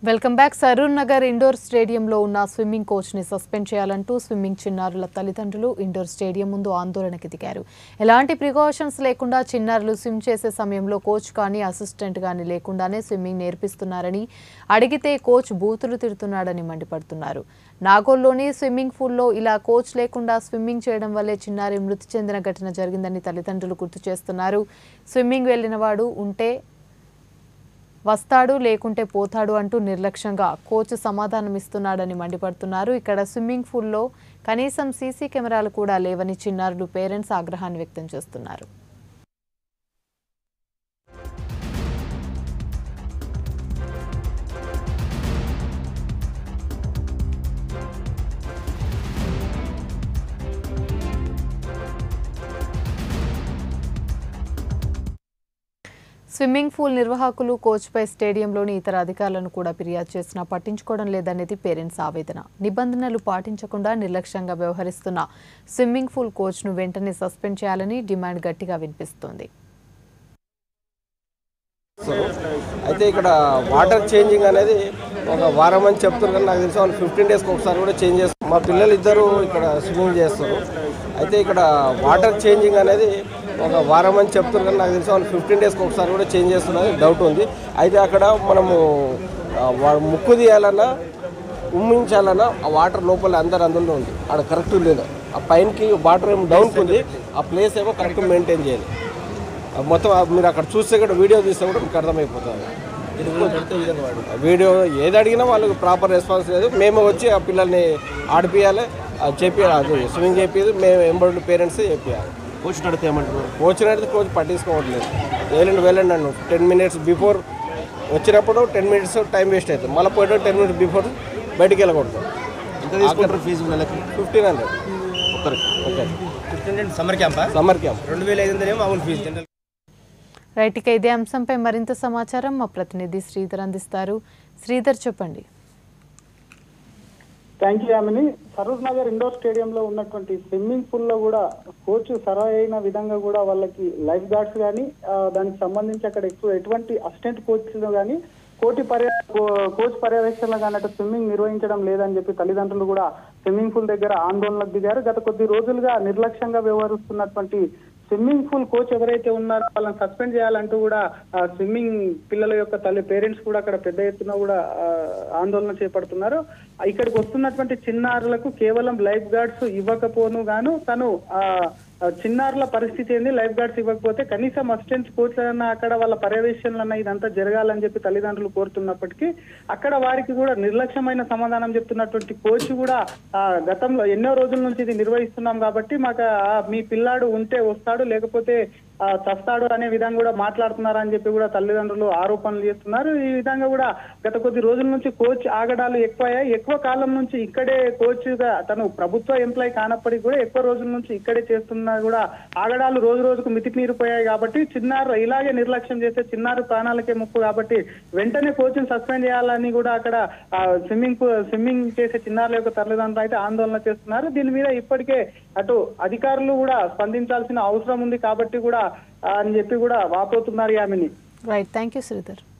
welcome back Saroor Nagar indoor స్టేడియంలో ఉన్న swimming coach ని సస్పెండ్ చేయాలంటూ స్విమ్మింగ్ చిన్నారుల తల్లిదండ్రులు ఇండోర్ స్టేడియం ముందు ఆందోళనకి దిగారు ఎలాంటి ప్రికాషన్స్ లేకుండా చిన్నారులు స్విమ్ చేసే సమయంలో కోచ్ కానీ అసిస్టెంట్ కానీ లేకుండానే స్విమ్మింగ్ నేర్పిస్తున్నారని అడిగితే కోచ్ బూతులు తిడుతున్నాడని మండిపడుతున్నారు నాగోల్లోని స్విమ్మింగ్ పూల్లో ఇలా కోచ్ లేకుండా స్విమ్మింగ్ చేయడం వల్లే చిన్నారి మృతి చెందిన ఘటన జరిగిందని తల్లిదండ్రులు గుర్తు చేస్తున్నారు స్విమ్మింగ్ వెళ్లినవాడు ఉంటే వస్తాడు లేకుంటే పోతాడు అంటూ నిర్లక్ష్యంగా కోచ్ సమాధానం ఇస్తున్నాడని మండిపడుతున్నారు ఇక్కడ స్విమ్మింగ్ పూల్లో కనీసం సీసీ కెమెరాలు కూడా లేవని చిన్నారులు పేరెంట్స్ ఆగ్రహాన్ని వ్యక్తం చేస్తున్నారు స్విమ్మింగ్ పూల్ నిర్వాహకులు కోచ్పై స్టేడియంలోని ఇతర అధికారులను కూడా ఫిర్యాదు చేసినా పట్టించుకోవడం లేదనేది పేరెంట్స్ ఆవేదన నిబంధనలు పాటించకుండా నిర్లక్ష్యంగా వ్యవహరిస్తున్న స్విమ్మింగ్ పూల్ కోచ్ను వెంటనే సస్పెండ్ చేయాలని డిమాండ్ గట్టిగా వినిపిస్తోంది అయితే ఇక్కడ వాటర్ చేంజింగ్ అనేది ఒక వారం అని చెప్తున్నారు కానీ నాకు తెలిసి వాళ్ళు ఫిఫ్టీన్ డేస్కి ఒకసారి కూడా చేంజ్ చేస్తారు మా పిల్లలు ఇద్దరు ఇక్కడ స్విమ్మింగ్ చేస్తారు అయితే ఇక్కడ వాటర్ చేంజింగ్ అనేది ఒక వారం అని చెప్తున్నారు కానీ నాకు తెలిసి వాళ్ళు ఫిఫ్టీన్ డేస్కి ఒకసారి కూడా చేంజ్ చేస్తున్నారు డౌట్ ఉంది అయితే అక్కడ మనము ఆ, వా- ముక్కు తీయాలన్నా ఉమ్మించాలన్నా ఆ వాటర్ లోపల అందరు అందులో ఉంది అక్కడ కరెక్ట్ లేదు ఆ పైనకి వాటర్ ఏమో డౌన్కి ఉంది ఆ ప్లేస్ ఏమో కరెక్ట్ మెయింటైన్ చేయాలి ఆ మొత్తం ఆ మీరు అక్కడ చూస్తే కూడా వీడియో తీస్తే కూడా మీకు అర్థమైపోతుంది వీడియో ఏది అడిగినా వాళ్ళకి ప్రాపర్ రెస్పాన్స్ లేదు మేము వచ్చి ఆ పిల్లల్ని ఆడిపియాలి చెప్పి అది స్విమ్మింగ్ చేపియదు మేము ఎంబడి పేరెంట్స్ చెప్పియాలి కోచ్ నడితే ఏమంటారు వచ్చినట్టు కోచ్ పట్టించుకోవట్లేదు వెళ్ళండి వెళ్ళండి నన్ను టెన్ మినిట్స్ బిఫోర్ వచ్చినప్పుడు టెన్ మినిట్స్ టైం వేస్ట్ అవుతుంది మళ్ళీ పోయేటప్పుడు టెన్ మినిట్స్ బిఫోర్ బయటికి వెళ్ళకూడదు ఎంత తీసుకుంటారు ఫీజు నెలకి ఫిఫ్టీన్ హండ్రెడ్ ఒక్కరికి ఓకే ఫిఫ్టీన్ సమ్మర్ క్యాంపా సమ్మర్ క్యాంప్ రెండు వేల ఐదు వందలేమో మామూలు ఫీజు జనరల్ రైట్ ఇక ఇదే అంశంపై మరింత సమాచారం మా ప్రతినిధి శ్రీధర్ అందిస్తారు శ్రీధర్ చెప్పండి thank you Yamini Saroj Nagar indoor స్టేడియంలో ఉన్నటువంటి స్విమ్మింగ్ పూల్ లో కూడా కోచ్ సరైన విధంగా కూడా వాళ్ళకి లైఫ్ గార్డ్స్ కానీ దానికి సంబంధించి అక్కడ ఎక్కువ ఎటువంటి అసిస్టెంట్ కోచ్లు కానీ కోటి పర్య కో- కోచ్ పర్యవేక్షణలో కానీ అటు స్విమ్మింగ్ నిర్వహించడం లేదని చెప్పి తల్లిదండ్రులు కూడా స్విమ్మింగ్ పూల్ దగ్గర ఆందోళనకు దిగారు గత కొద్ది రోజులుగా నిర్లక్ష్యంగా వ్యవహరిస్తున్నటువంటి స్విమ్మింగ్ పూల్ కోచ్ ఎవరైతే ఉన్నారో వాళ్ళని సస్పెండ్ చేయాలంటూ కూడా ఆ, స్విమ్మింగ్ పిల్లల యొక్క తల్లి పేరెంట్స్ కూడా అక్కడ పెద్ద ఎత్తున కూడా ఆ, ఆందోళన చేపడుతున్నారు ఆ, ఇక్కడికి వస్తున్నటువంటి చిన్నారులకు కేవలం లైఫ్ గార్డ్స్ ఇవ్వకపోను గాను తను ఆ ఆ, చిన్నారుల పరిస్థితి ఏంది లైఫ్ గార్డ్స్ ఇవ్వకపోతే కనీసం అసిస్టెంట్ కోచ్ అన్న అక్కడ వాళ్ళ పర్యవేక్షణలన్న ఇదంతా జరగాలని చెప్పి తల్లిదండ్రులు కోరుతున్నప్పటికీ అక్కడ వారికి కూడా నిర్లక్ష్యమైన సమాధానం చెప్తున్నటువంటి కోచ్ కూడా ఆ, గతంలో ఎన్నో రోజుల నుంచి ఇది నిర్వహిస్తున్నాం కాబట్టి మాకు ఆ, మీ పిల్లాడు ఉంటే వస్తాడు లేకపోతే ఆ, చస్తాడు అనే విధంగా కూడా మాట్లాడుతున్నారని చెప్పి కూడా తల్లిదండ్రులు ఆరోపణలు చేస్తున్నారు ఈ విధంగా కూడా గత కొద్ది రోజుల నుంచి కోచ్ ఆగడాలు ఎక్కువయ్యాయి ఎక్కువ కాలం నుంచి ఇక్కడే కోచ్ గా తను ప్రభుత్వ ఎంప్లాయ్ కానప్పటికీ కూడా ఎక్కువ రోజుల నుంచి ఇక్కడే చేస్తున్నా కూడా ఆగడాలు రోజు రోజుకు మితిమీరిపోయాయి కాబట్టి చిన్నారు ఇలాగే నిర్లక్ష్యం చేస్తే చిన్నారు ప్రాణాలకే ముప్పు కాబట్టి వెంటనే కోచ్ని సస్పెండ్ చేయాలని కూడా అక్కడ ఆ, స్విమ్మింగ్ పూ- స్విమ్మింగ్ చేసే చిన్నారుల యొక్క తల్లిదండ్రులు అయితే ఆందోళన చేస్తున్నారు దీని మీద ఇప్పటికే అటు అధికారులు కూడా స్పందించాల్సిన అవసరం ఉంది కాబట్టి కూడా ఆ, అని చెప్పి కూడా వాపోతున్నారు Yamini right thank you Sridhar